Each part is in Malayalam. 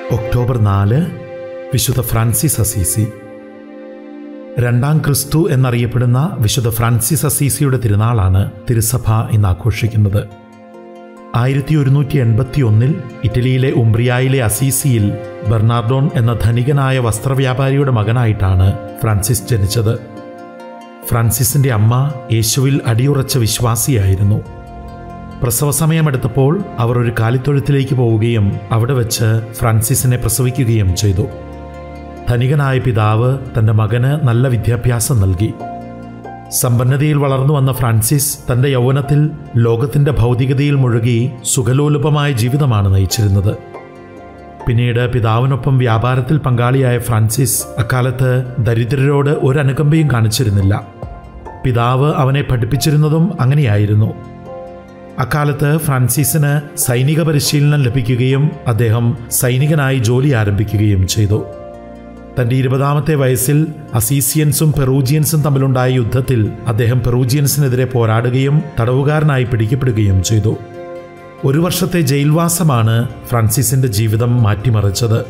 ഒക്ടോബർ നാല് വിശുദ്ധ ഫ്രാൻസിസ് അസീസി രണ്ടാം ക്രിസ്തു എന്നറിയപ്പെടുന്ന വിശുദ്ധ ഫ്രാൻസിസ് അസീസിയുടെ തിരുനാളാണ് തിരുസഭ ഇന്ന് ആഘോഷിക്കുന്നത് ആയിരത്തി ഒരുന്നൂറ്റി എൺപത്തി ഒന്നിൽ ഇറ്റലിയിലെ ഉംബ്രിയായിലെ അസീസിയിൽ ബെർണാർഡോൺ എന്ന ധനികനായ വസ്ത്രവ്യാപാരിയുടെ മകനായിട്ടാണ് ഫ്രാൻസിസ് ജനിച്ചത് ഫ്രാൻസിസിന്റെ അമ്മ യേശുവിൽ അടിയുറച്ച വിശ്വാസിയായിരുന്നു പ്രസവ സമയമെടുത്തപ്പോൾ അവർ ഒരു കാലിത്തൊഴുത്തിലേക്ക് പോവുകയും അവിടെ വെച്ച് ഫ്രാൻസിസിനെ പ്രസവിക്കുകയും ചെയ്തു ധനികനായ പിതാവ് തന്റെ മകന് നല്ല വിദ്യാഭ്യാസം നൽകി സമ്പന്നതയിൽ വളർന്നു വന്ന ഫ്രാൻസിസ് തന്റെ യൗവനത്തിൽ ലോകത്തിന്റെ ഭൗതികതയിൽ മുഴുകി സുഖലോലുപമായ ജീവിതമാണ് നയിച്ചിരുന്നത് പിന്നീട് പിതാവിനൊപ്പം വ്യാപാരത്തിൽ പങ്കാളിയായ ഫ്രാൻസിസ് അക്കാലത്ത് ദരിദ്രരോട് ഒരു അനുകമ്പയും കാണിച്ചിരുന്നില്ല പിതാവ് അവനെ പഠിപ്പിച്ചിരുന്നതും അങ്ങനെയായിരുന്നു അക്കാലത്ത് ഫ്രാൻസിസിന് സൈനിക പരിശീലനം ലഭിക്കുകയും അദ്ദേഹം സൈനികനായി ജോലി ആരംഭിക്കുകയും ചെയ്തു തന്റെ ഇരുപതാമത്തെ വയസ്സിൽ അസീസിയൻസും പെറൂജിയൻസും തമ്മിലുണ്ടായ യുദ്ധത്തിൽ അദ്ദേഹം പെറൂജിയൻസിനെതിരെ പോരാടുകയും തടവുകാരനായി പിടിക്കപ്പെടുകയും ചെയ്തു ഒരു വർഷത്തെ ജയിൽവാസമാണ് ഫ്രാൻസിസിന്റെ ജീവിതം മാറ്റിമറിച്ചത്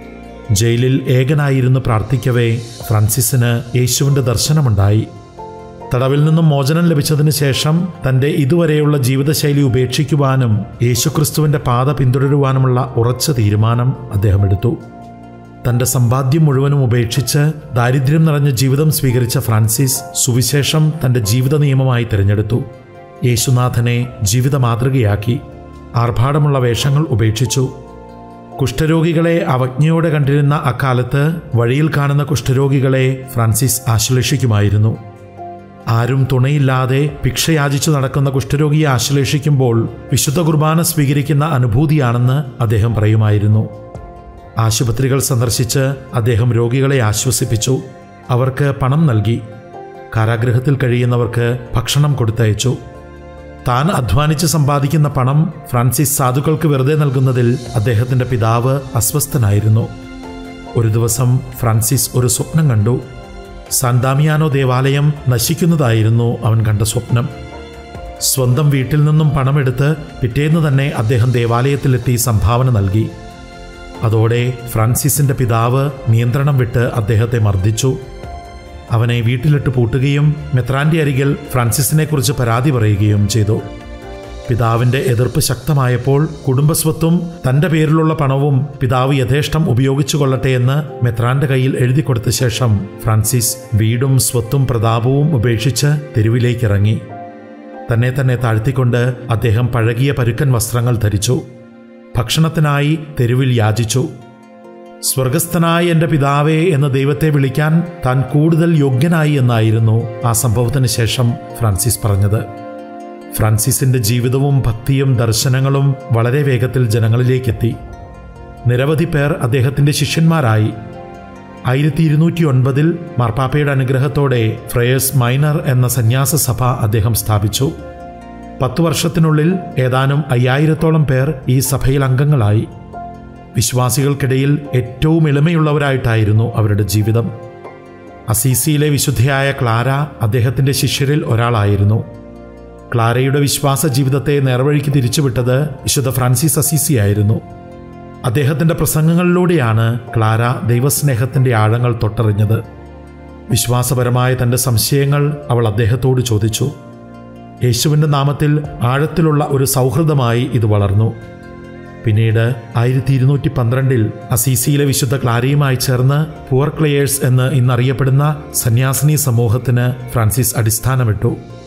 ജയിലിൽ ഏകനായിരുന്ന് പ്രാർത്ഥിക്കവേ ഫ്രാൻസിസിന് യേശുവിന്റെ ദർശനമുണ്ടായി തടവിൽ നിന്നും മോചനം ലഭിച്ചതിന് ശേഷം തന്റെ ഇതുവരെയുള്ള ജീവിതശൈലി ഉപേക്ഷിക്കുവാനും യേശുക്രിസ്തുവിന്റെ പാത പിന്തുടരുവാനുമുള്ള ഉറച്ച തീരുമാനം അദ്ദേഹം എടുത്തു തന്റെ സമ്പാദ്യം മുഴുവനും ഉപേക്ഷിച്ച് ദാരിദ്ര്യം നിറഞ്ഞ ജീവിതം സ്വീകരിച്ച ഫ്രാൻസിസ് സുവിശേഷം തന്റെ ജീവിത നിയമമായി തിരഞ്ഞെടുത്തു യേശുനാഥനെ ജീവിത മാതൃകയാക്കി ആർഭാടമുള്ള വേഷങ്ങൾ ഉപേക്ഷിച്ചു കുഷ്ഠരോഗികളെ അവജ്ഞയോടെ കണ്ടിരുന്ന അക്കാലത്ത് വഴിയിൽ കാണുന്ന കുഷ്ഠരോഗികളെ ഫ്രാൻസിസ് ആശ്ലേഷിക്കുമായിരുന്നു ആരും തുണയില്ലാതെ ഭിക്ഷയാചിച്ചു നടക്കുന്ന കുഷ്ഠരോഗിയെ ആശ്ലേഷിക്കുമ്പോൾ വിശുദ്ധ കുർബാന സ്വീകരിക്കുന്ന അനുഭൂതിയാണെന്ന് അദ്ദേഹം പറയുമായിരുന്നു ആശുപത്രികൾ സന്ദർശിച്ച് അദ്ദേഹം രോഗികളെ ആശ്വസിപ്പിച്ചു അവർക്ക് പണം നൽകി കാരാഗൃഹത്തിൽ കഴിയുന്നവർക്ക് ഭക്ഷണം കൊടുത്തയച്ചു താൻ അധ്വാനിച്ച് സമ്പാദിക്കുന്ന പണം ഫ്രാൻസിസ് സാധുക്കൾക്ക് വെറുതെ നൽകുന്നതിൽ അദ്ദേഹത്തിന്റെ പിതാവ് അസ്വസ്ഥനായിരുന്നു ഒരു ദിവസം ഫ്രാൻസിസ് ഒരു സ്വപ്നം കണ്ടു സാന്താമിയാനോ ദേവാലയം നശിക്കുന്നതായിരുന്നു അവൻ കണ്ട സ്വപ്നം സ്വന്തം വീട്ടിൽ നിന്നും പണമെടുത്ത് പിറ്റേന്ന് തന്നെ അദ്ദേഹം ദേവാലയത്തിലെത്തി സംഭാവന നൽകി അതോടെ ഫ്രാൻസിസിന്റെ പിതാവ് നിയന്ത്രണം വിട്ട് അദ്ദേഹത്തെ മർദ്ദിച്ചു അവനെ വീട്ടിലിട്ട് പൂട്ടുകയും മെത്രാന്റെ അരികിൽ ഫ്രാൻസിസിനെക്കുറിച്ച് പരാതി പറയുകയും ചെയ്തു പിതാവിന്റെ എതിർപ്പ് ശക്തമായപ്പോൾ കുടുംബസ്വത്തും തന്റെ പേരിലുള്ള പണവും പിതാവ് യഥേഷ്ടം ഉപയോഗിച്ചു കൊള്ളട്ടെ എന്ന് മെത്രാന്റെ കയ്യിൽ എഴുതി കൊടുത്ത ശേഷം ഫ്രാൻസിസ് വീടും സ്വത്തും പ്രതാപവും ഉപേക്ഷിച്ച് തെരുവിലേക്കിറങ്ങി തന്നെ തന്നെ താഴ്ത്തിക്കൊണ്ട് അദ്ദേഹം പഴകിയ പരുക്കൻ വസ്ത്രങ്ങൾ ധരിച്ചു ഭക്ഷണത്തിനായി തെരുവിൽ യാചിച്ചു സ്വർഗസ്ഥനായ എൻ്റെ പിതാവേ എന്ന് ദൈവത്തെ വിളിക്കാൻ താൻ കൂടുതൽ യോഗ്യനായി എന്നായിരുന്നു ആ സംഭവത്തിന് ശേഷം ഫ്രാൻസിസ് പറഞ്ഞത് ഫ്രാൻസിസിന്റെ ജീവിതവും ഭക്തിയും ദർശനങ്ങളും വളരെ വേഗത്തിൽ ജനങ്ങളിലേക്കെത്തി നിരവധി പേർ അദ്ദേഹത്തിന്റെ ശിഷ്യന്മാരായി ആയിരത്തി ഇരുന്നൂറ്റി ഒൻപതിൽ മാർപ്പാപ്പയുടെ അനുഗ്രഹത്തോടെ ഫ്രയേഴ്സ് മൈനർ എന്ന സന്യാസ സഭ അദ്ദേഹം സ്ഥാപിച്ചു പത്തു വർഷത്തിനുള്ളിൽ ഏതാനും അയ്യായിരത്തോളം പേർ ഈ സഭയിൽ അംഗങ്ങളായി വിശ്വാസികൾക്കിടയിൽ ഏറ്റവും എളിമയുള്ളവരായിട്ടായിരുന്നു അവരുടെ ജീവിതം അസീസിയിലെ വിശുദ്ധയായ ക്ലാര അദ്ദേഹത്തിന്റെ ശിഷ്യരിൽ ഒരാളായിരുന്നു ക്ലാരയുടെ വിശ്വാസ ജീവിതത്തെ നേർവഴിക്ക് തിരിച്ചുവിട്ടത് വിശുദ്ധ ഫ്രാൻസിസ് അസീസിയായിരുന്നു അദ്ദേഹത്തിന്റെ പ്രസംഗങ്ങളിലൂടെയാണ് ക്ലാര ദൈവസ്നേഹത്തിന്റെ ആഴങ്ങൾ തൊട്ടറിഞ്ഞത് വിശ്വാസപരമായ തന്റെ സംശയങ്ങൾ അവൾ അദ്ദേഹത്തോട് ചോദിച്ചു യേശുവിന്റെ നാമത്തിൽ ആഴത്തിലുള്ള ഒരു സൗഹൃദമായി ഇത് വളർന്നു പിന്നീട് ആയിരത്തി ഇരുന്നൂറ്റി പന്ത്രണ്ടിൽ അസീസിയിലെ വിശുദ്ധ ക്ലാരയുമായി ചേർന്ന് പുവർ ക്ലെയേഴ്സ് എന്ന് ഇന്നറിയപ്പെടുന്ന സന്യാസിനി സമൂഹത്തിന് ഫ്രാൻസിസ് അടിസ്ഥാനമിട്ടു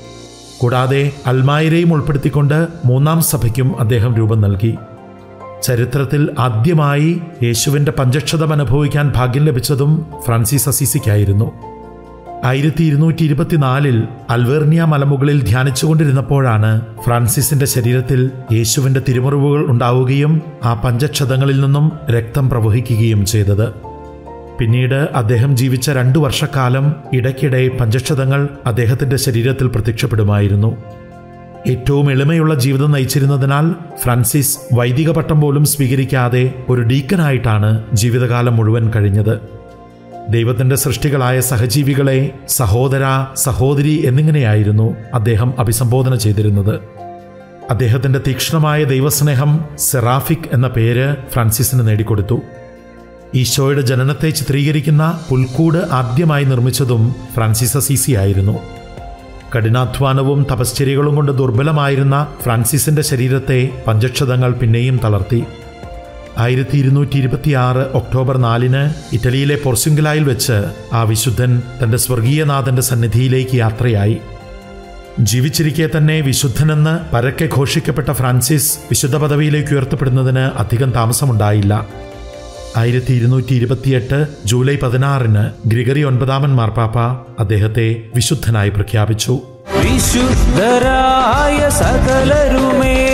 കൂടാതെ അൽമായരെയും ഉൾപ്പെടുത്തിക്കൊണ്ട് മൂന്നാം സഭയ്ക്കും അദ്ദേഹം രൂപം നൽകി ചരിത്രത്തിൽ ആദ്യമായി യേശുവിന്റെ പഞ്ചക്ഷതം അനുഭവിക്കാൻ ഭാഗ്യം ലഭിച്ചതും ഫ്രാൻസിസ് അസീസിക്കായിരുന്നു ആയിരത്തി ഇരുന്നൂറ്റി ഇരുപത്തിനാലിൽ അൽവേർണിയ മലമുകളിൽ ധ്യാനിച്ചുകൊണ്ടിരുന്നപ്പോഴാണ് ഫ്രാൻസിസിന്റെ ശരീരത്തിൽ യേശുവിന്റെ തിരുമുറിവുകൾ ഉണ്ടാവുകയും ആ പഞ്ചക്ഷതങ്ങളിൽ നിന്നും രക്തം പ്രവഹിക്കുകയും ചെയ്തത് പിന്നീട് അദ്ദേഹം ജീവിച്ച രണ്ടു വർഷക്കാലം ഇടയ്ക്കിടെ പഞ്ചക്ഷതങ്ങൾ അദ്ദേഹത്തിന്റെ ശരീരത്തിൽ പ്രത്യക്ഷപ്പെടുമായിരുന്നു ഏറ്റവും എളിമയുള്ള ജീവിതം നയിച്ചിരുന്നതിനാൽ ഫ്രാൻസിസ് വൈദിക പട്ടം പോലും സ്വീകരിക്കാതെ ഒരു ഡീക്കനായിട്ടാണ് ജീവിതകാലം മുഴുവൻ കഴിഞ്ഞത് ദൈവത്തിന്റെ സൃഷ്ടികളായ സഹജീവികളെ സഹോദര സഹോദരി എന്നിങ്ങനെയായിരുന്നു അദ്ദേഹം അഭിസംബോധന ചെയ്തിരുന്നത് അദ്ദേഹത്തിന്റെ തീക്ഷ്ണമായ ദൈവസ്നേഹം സെറാഫിക് എന്ന പേര് ഫ്രാൻസിസിന് നേടിക്കൊടുത്തു ഈശോയുടെ ജനനത്തെ ചിത്രീകരിക്കുന്ന പുൽക്കൂട് ആദ്യമായി നിർമ്മിച്ചതും ഫ്രാൻസിസ് അസീസി ആയിരുന്നു കഠിനാധ്വാനവും തപശ്ചര്യകളും കൊണ്ട് ദുർബലമായിരുന്ന ഫ്രാൻസിസിന്റെ ശരീരത്തെ പഞ്ചക്ഷതങ്ങൾ പിന്നെയും തളർത്തി ആയിരത്തി ഇരുന്നൂറ്റി ഇരുപത്തിയാറ് ഒക്ടോബർ നാലിന് ഇറ്റലിയിലെ പൊർസുങ്കലായിൽ വെച്ച് ആ വിശുദ്ധൻ തന്റെ സ്വർഗീയനാഥന്റെ സന്നിധിയിലേക്ക് യാത്രയായി ജീവിച്ചിരിക്കെ തന്നെ വിശുദ്ധനെന്ന് പരക്കെ ഘോഷിക്കപ്പെട്ട ഫ്രാൻസിസ് വിശുദ്ധ പദവിയിലേക്ക് ഉയർത്തപ്പെടുന്നതിന് അധികം താമസമുണ്ടായില്ല ആയിരത്തി ഇരുന്നൂറ്റി ഇരുപത്തിയെട്ട് ജൂലൈ പതിനാറിന് ഗ്രിഗറി ഒൻപതാമൻ മാർപ്പാപ്പ അദ്ദേഹത്തെ വിശുദ്ധനായി പ്രഖ്യാപിച്ചു വിശുദ്ധരായ സകലരുമേ